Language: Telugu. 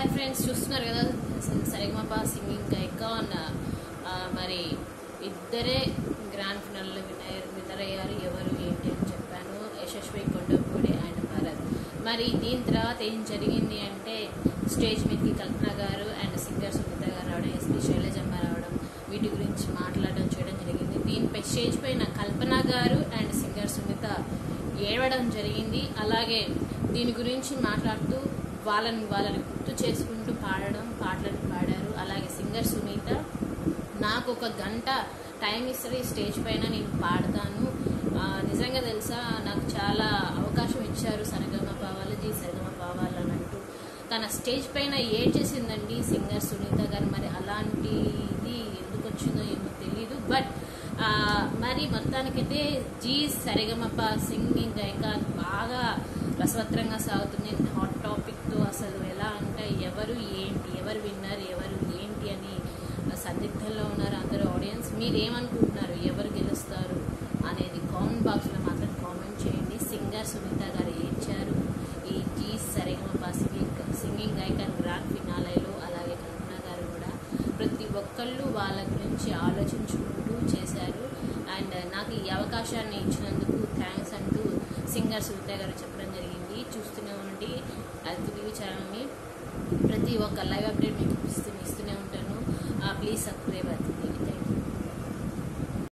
హాయ్ ఫ్రెండ్స్ చూస్తున్నారు కదా సరిగమప సింగింగ్ ఐకాన్ మరి ఇద్దరే గ్రాండ్ ఫినాల్లో విన్నర్ విన్నర్ అయ్యారు ఎవరు ఏంటి అని చెప్పాను యశస్వి కొండపూడి అండ్ భరత్ మరి దీని తర్వాత ఏం జరిగింది అంటే స్టేజ్ మీదకి కల్పన గారు అండ్ సింగర్ సునీత గారు రావడం ఎస్పి శైలజమ్మ రావడం వీటి గురించి మాట్లాడడం చేయడం జరిగింది దీనిపై స్టేజ్ పైన కల్పన గారు అండ్ సింగర్ సునీత ఏడవడం జరిగింది అలాగే దీని గురించి మాట్లాడుతూ వాళ్ళని వాళ్ళని గుర్తు చేసుకుంటూ పాడడం పాటలను పాడారు అలాగే సింగర్ సునీత నాకు ఒక గంట టైం ఇస్తుంది స్టేజ్ పైన నేను పాడతాను ఆ, నిజంగా తెలుసా నాకు చాలా అవకాశం ఇచ్చారు సరగమ పావాలి జీ సరగమ పావాలి అని అంటూ తన స్టేజ్ పైన ఏడ్చేసిందండి సింగర్ సునీత గారు మరి అలాంటిది ఎందుకు వచ్చిందో ఏమో తెలియదు బట్ ఆ, మరి మొత్తానికైతే జీ సరిగమప సింగింగ్ ఐకాన్ బాగా రసవత్రంగా సాగుతుంది హాట్ టాపిక్తో అసలు ఎలా అంటే ఎవరు ఏంటి ఎవరు విన్నారు ఎవరు ఏంటి అని సందిగ్ధంలో ఉన్నారు అందరూ ఆడియన్స్ మీరు ఏమనుకుంటున్నారు ఎవరు గెలుస్తారు అనేది కామెంట్ బాక్స్లో మాత్రం కామెంట్ చేయండి సింగర్ సునీత గారు ఏడ్చారు ఈ Zee Sarigamapa singing singing icon grand ఫినాలైలో అలాగే కల్పన గారు కూడా ప్రతి ఒక్కళ్ళు వాళ్ళ గురించి ఆలోచించుకుంటూ చేశారు అండ్ నాకు ఈ అవకాశాన్ని ఇచ్చినందుకు థ్యాంక్స్ అంటూ సింగర్ సునీత గారు చెప్పడం జరిగింది చూస్తూనే ఉండి అది టీవీ ఛానల్ని ప్రతి ఒక్క లైవ్ అప్డేట్ మీకు ఇస్తూ ఇస్తూనే ఉంటాను ప్లీజ్ సబ్స్క్రైబ్ అది టీవీ